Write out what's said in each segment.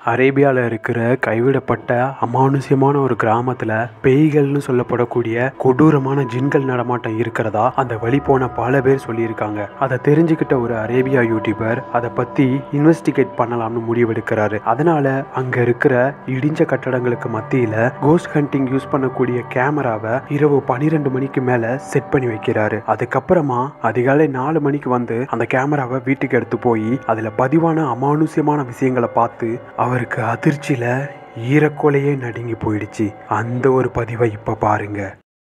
அரேபியாவில் இருக்கிற கைவிடப்பட்ட அமானுஷ்யமான ஒரு கிராமத்தில் பேய்கள்னு சொல்லப்படக்கூடிய கொடூரமான ஜின்கள் நடமாட்டம் இருக்கிறதா அந்த வழி போன பல பேர் சொல்லியிருக்காங்க அதை தெரிஞ்சுக்கிட்ட ஒரு அரேபியா யூடியூபர் அதை பற்றி இன்வெஸ்டிகேட் பண்ணலாம்னு முடிவெடுக்கிறாரு அதனால அங்கே இருக்கிற இடிஞ்ச கட்டடங்களுக்கு மத்தியில் கோஸ்ட் ஹண்டிங் யூஸ் பண்ணக்கூடிய கேமராவை இரவு பன்னிரெண்டு மணிக்கு மேலே செட் பண்ணி வைக்கிறாரு அதுக்கப்புறமா அதிகாலை நாலு மணிக்கு வந்து அந்த கேமராவை வீட்டுக்கு எடுத்து போய் அதில் பதிவான அமானுஷ்யமான விஷயங்களை பார்த்து அவருக்கு அதிர்ச்சியில ஈரக்கொலையே நடுங்கி போயிடுச்சு அந்த ஒரு பதிவை இப்ப பாருங்க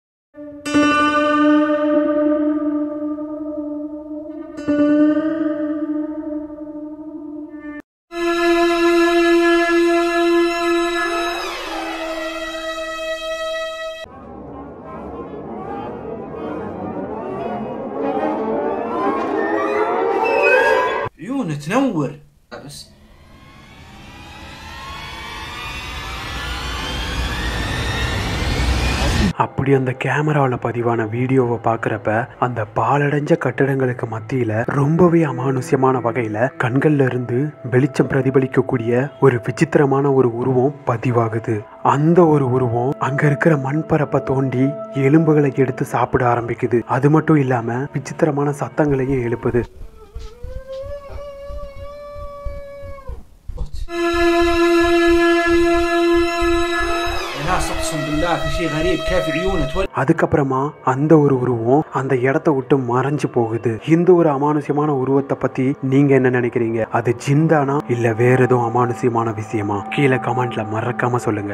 عيونه تنور بس அப்படி அந்த கேமராவில் பதிவான வீடியோவை பார்க்குறப்ப அந்த பாலடைஞ்ச கட்டடங்களுக்கு மத்தியில் ரொம்பவே அமானுஷ்யமான வகையில் கண்கள்ல இருந்து வெளிச்சம் பிரதிபலிக்கக்கூடிய ஒரு விசித்திரமான ஒரு உருவம் பதிவாகுது அந்த ஒரு உருவம் அங்க இருக்கிற மண்பரப்பை தோண்டி எலும்புகளை எடுத்து சாப்பிட ஆரம்பிக்குது அது மட்டும் இல்லாம விசித்திரமான சத்தங்களையும் எழுப்புது يا ناس اقسم بالله في شيء غريب كيف عيونه تولع அதுக்கப்புறமா அந்த ஒரு உருவம் அந்த இடத்த விட்டு மறைஞ்சு போகுது இந்த ஒரு அமானுஷ்யமான உருவத்தை பத்தி நீங்க என்ன நினைக்கிறீங்க அது ஜிந்தானா இல்ல வேற எதுவும் அமானுஷ்யமான விஷயமா கீழே கமெண்ட்ல மறக்காம சொல்லுங்க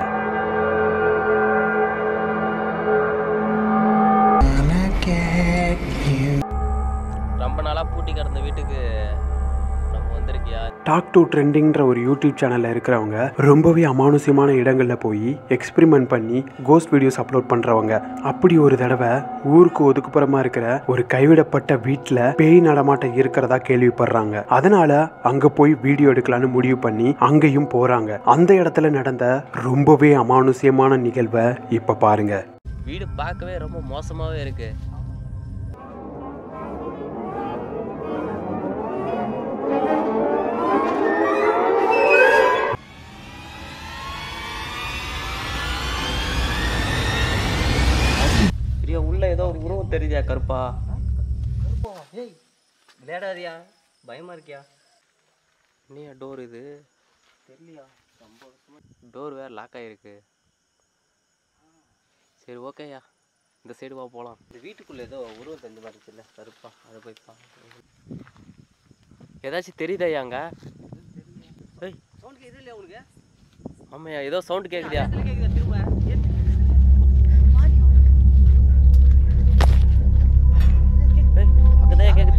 ரொம்ப நாளாக பூட்டி கிடந்த வீட்டுக்கு நம்ம வந்திருக்கியா டாக் டு ட்ரெண்டிங்ன்ற ஒரு யூடியூப் சேனல்ல இருக்கிறவங்க ரொம்பவே அமானுஷ்யமான இடங்கள்ல போய் எக்ஸ்பெரிமெண்ட் பண்ணி கோஸ்ட் வீடியோஸ் அப்லோட் பண்றவங்க அப்படி ஒரு தடவை ஊருக்கு ஒதுக்குப்புறமா இருக்கிற ஒரு கைவிடப்பட்ட வீட்டில் பேய் நடமாட்டம் இருக்கிறதா கேள்விப்படுறாங்க அதனால அங்க போய் வீடியோ எடுக்கலாம்னு முடிவு பண்ணி அங்கேயும் போறாங்க அந்த இடத்துல நடந்த ரொம்பவே அமானுஷ்யமான நிகழ்வை இப்ப பாருங்க வீடு பார்க்கவே ரொம்ப மோசமாகவே இருக்கு பிரியா உள்ள ஏதோ உருவம் தெரியுதா கருப்பா ஏய் விளையாடாதியா பயமா இருக்கியா நீயா டோர் இது தெரியலையா டோர் வேற லாக் ஆயிருக்கு சரி ஓகேயா இந்த சைடு வா போகலாம் இந்த வீட்டுக்குள்ள ஏதோ உருவம் தெரிஞ்ச மாதிரி இருக்குல்ல கருப்பா அதை போய் பா ஏதாச்சும் தெரியுதாயா அங்க ஏய் சவுண்ட் கேக்குது இல்லையா உங்களுக்கு ஆமாய்யா ஏதோ சவுண்ட் கேக்குதியா ஏய் அங்கதான் கேக்குது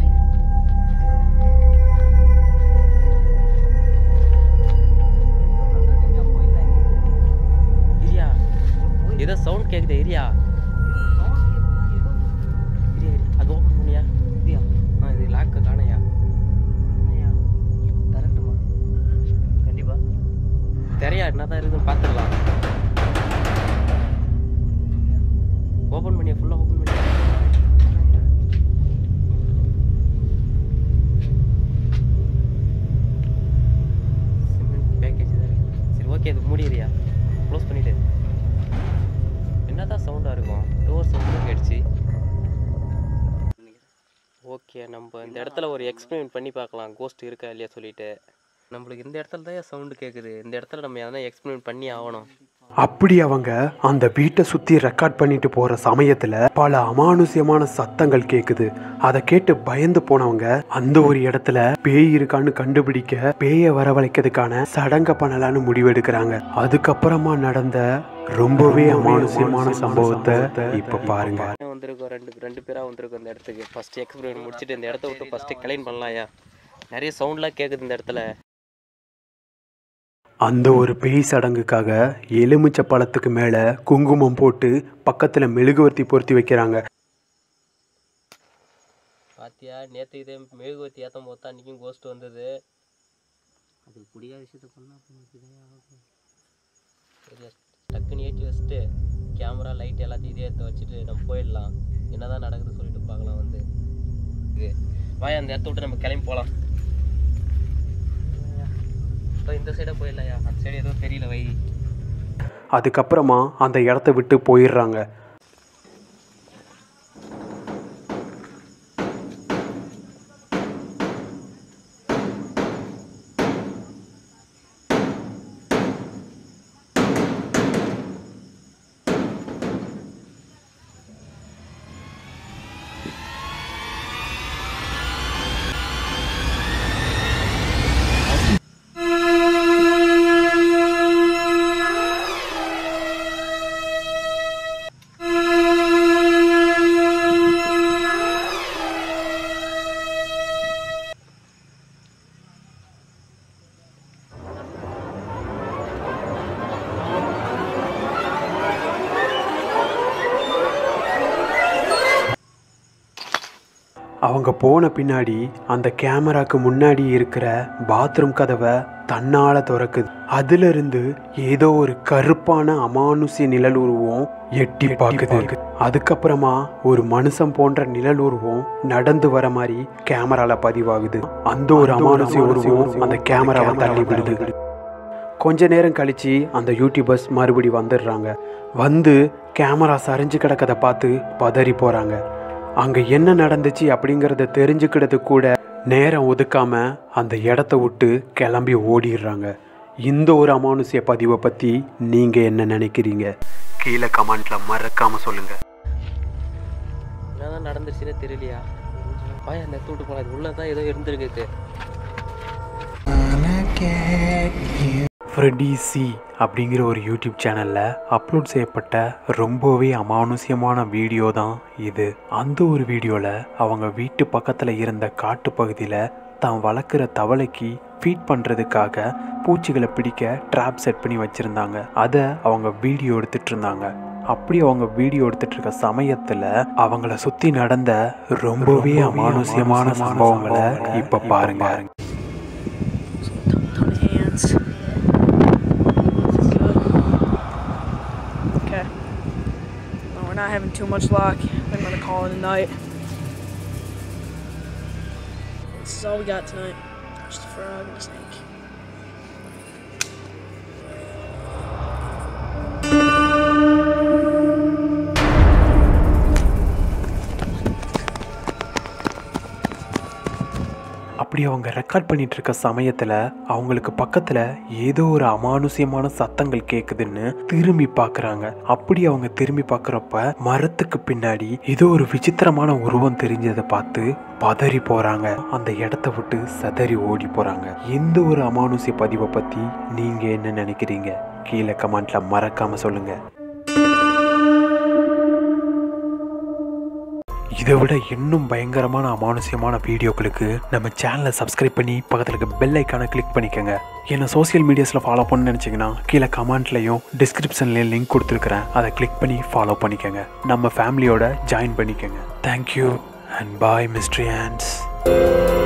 இரியா ஏதோ சவுண்ட் கேக்குது இரியா இரியா இரி அது ஓப்பன் பண்ணியா இரியா ஆ இது லாக்க காணையா தரட்டுமா கண்டிப்பா தெரியா என்னதான் இருக்குன்னு பார்த்துடலாம் ஓப்பன் பண்ணியா ஃபுல்லாக ஓப்பன் பண்ணியா சிமெண்ட் பேக்கேஜ் தான் இருக்கு. சரி ஓகே இது மூடிடுறியா க்ளோஸ் பண்ணிடு என்னதான் சவுண்டாக இருக்கும் டோர் சவுண்டும் கேட்டுச்சு ஓகே நம்ம இந்த இடத்துல ஒரு எக்ஸ்பெரிமெண்ட் பண்ணி பார்க்கலாம் கோஸ்ட் இருக்கா இல்லையா சொல்லிட்டு நம்மளுக்கு இந்த இடத்துல தான் சவுண்டு கேட்குது இந்த இடத்துல நம்ம எதனா எக்ஸ்பெரிமெண்ட் பண்ணி ஆகணும் அப்படி அவங்க அந்த வீட்டை சுத்தி ரெக்கார்ட் பண்ணிட்டு போற சமயத்துல பல அமானுஷ்யமான சத்தங்கள் கேக்குது அதை கேட்டு பயந்து போனவங்க அந்த ஒரு இடத்துல பேய் இருக்கான்னு கண்டுபிடிக்க பேயை வரவழைக்கிறதுக்கான சடங்க பண்ணலான்னு முடிவெடுக்கிறாங்க அதுக்கப்புறமா நடந்த ரொம்பவே அமானுஷ்யமான சம்பவத்தை இப்ப பாருங்க வந்திருக்கோம் ரெண்டு ரெண்டு பேராக வந்திருக்கோம் இந்த இடத்துக்கு ஃபஸ்ட்டு எக்ஸ்பெரிமெண்ட் முடிச்சுட்டு இந்த இடத்த விட்டு ஃபஸ்ட்டு கிளைம் பண்ணலாம்யா நிறைய சவுண்ட்லாம் கேட்குது இந்த இடத்துல அந்த ஒரு பேய் சடங்குக்காக எலுமிச்சை பழத்துக்கு மேல குங்குமம் போட்டு பக்கத்துல மெழுகுவர்த்தி பொருத்தி வைக்கிறாங்க பாத்தியா நேற்று இதே மெழுகுவத்தி ஏற்றும் போது தான் அன்றைக்கும் கோஸ்ட் வந்தது அது புரியாத விஷயத்த பண்ணால் சரியா டக்குன்னு ஏற்றி வச்சுட்டு கேமரா லைட் எல்லாத்தையும் இதே எடுத்து வச்சுட்டு நம்ம போயிடலாம் என்னதான் நடக்குது சொல்லிட்டு பார்க்கலாம் வந்து இது. வாயா அந்த இடத்த விட்டு நம்ம கிளம்பி போகலாம் இதோ இந்த சைடே போயிடலையா அந்த சைடு எதுவும் தெரியல வை அதுக்கப்புறமா அந்த இடத்த விட்டு போயிடுறாங்க அவங்க போன பின்னாடி அந்த கேமராக்கு முன்னாடி இருக்கிற பாத்ரூம் கதவை தன்னால திறக்குது அதுல இருந்து ஏதோ ஒரு கருப்பான அமானுஷ்ய நிழல் உருவம் எட்டி பார்க்குது அதுக்கப்புறமா ஒரு மனுஷன் போன்ற நிழல் உருவம் நடந்து வர மாதிரி கேமரால பதிவாகுது அந்த ஒரு அமானுஷ்ய உருவம் அந்த கேமராவை தள்ளி விடுது கொஞ்ச நேரம் கழிச்சு அந்த யூடியூபர்ஸ் மறுபடி வந்துடுறாங்க வந்து கேமரா சரிஞ்சு கிடக்கதை பார்த்து பதறி போறாங்க அங்க என்ன நடந்துச்சு அப்படிங்கறத தெரிஞ்சுக்கிறது கூட நேரம் ஒதுக்காம அந்த இடத்த விட்டு கிளம்பி ஓடிடுறாங்க இந்த ஒரு அமானுஷ்ய பதிவை பத்தி நீங்க என்ன நினைக்கிறீங்க கீழே கமெண்ட்ல மறக்காம சொல்லுங்க என்னதான் நடந்துச்சுன்னே தெரியலையா பாய் அந்த எடுத்து விட்டு போனது உள்ளே தான் ஏதோ இருந்திருக்கு ஃப்ரெடி சி அப்படிங்கிற ஒரு யூடியூப் சேனலில் அப்லோட் செய்யப்பட்ட ரொம்பவே அமானுஷ்யமான வீடியோ தான் இது அந்த ஒரு வீடியோவில் அவங்க வீட்டு பக்கத்தில் இருந்த காட்டு பகுதியில் தான் வளர்க்குற தவளைக்கு ஃபீட் பண்ணுறதுக்காக பூச்சிகளை பிடிக்க ட்ராப் செட் பண்ணி வச்சுருந்தாங்க அதை அவங்க வீடியோ எடுத்துட்டு இருந்தாங்க அப்படி அவங்க வீடியோ எடுத்துட்டு இருக்க சமயத்தில் அவங்கள சுற்றி நடந்த ரொம்பவே அமானுஷ்யமான சம்பவங்களை இப்போ பாருங்க ton of hands. Okay. Well, we're not having too much luck. I'm gonna call it a night. This is all we got tonight. Just a frog and a snake. அப்படி அவங்க ரெக்கார்ட் பண்ணிட்டு இருக்க சமயத்தில் அவங்களுக்கு பக்கத்தில் ஏதோ ஒரு அமானுஷ்யமான சத்தங்கள் கேட்குதுன்னு திரும்பி பார்க்குறாங்க அப்படி அவங்க திரும்பி பார்க்குறப்ப மரத்துக்கு பின்னாடி ஏதோ ஒரு விசித்திரமான உருவம் தெரிஞ்சதை பார்த்து பதறி போகிறாங்க அந்த இடத்த விட்டு சதறி ஓடி போகிறாங்க எந்த ஒரு அமானுஷ்ய பதிவை பற்றி நீங்கள் என்ன நினைக்கிறீங்க கீழே கமெண்ட்ல மறக்காம சொல்லுங்க இதை விட இன்னும் பயங்கரமான அமானுஷ்யமான வீடியோக்களுக்கு நம்ம சேனலை சப்ஸ்கிரைப் பண்ணி பக்கத்தில் இருக்க பெல் ஐக்கானை கிளிக் பண்ணிக்கோங்க என்ன சோஷியல் மீடியாஸில் ஃபாலோ பண்ணணும்னு நினச்சிங்கன்னா கீழே கமெண்ட்லையும் டிஸ்கிரிப்ஷன்லேயும் லிங்க் கொடுத்துருக்குறேன் அதை கிளிக் பண்ணி ஃபாலோ பண்ணிக்கோங்க நம்ம ஃபேமிலியோட ஜாயின் பண்ணிக்கோங்க thank you and bye mystery hands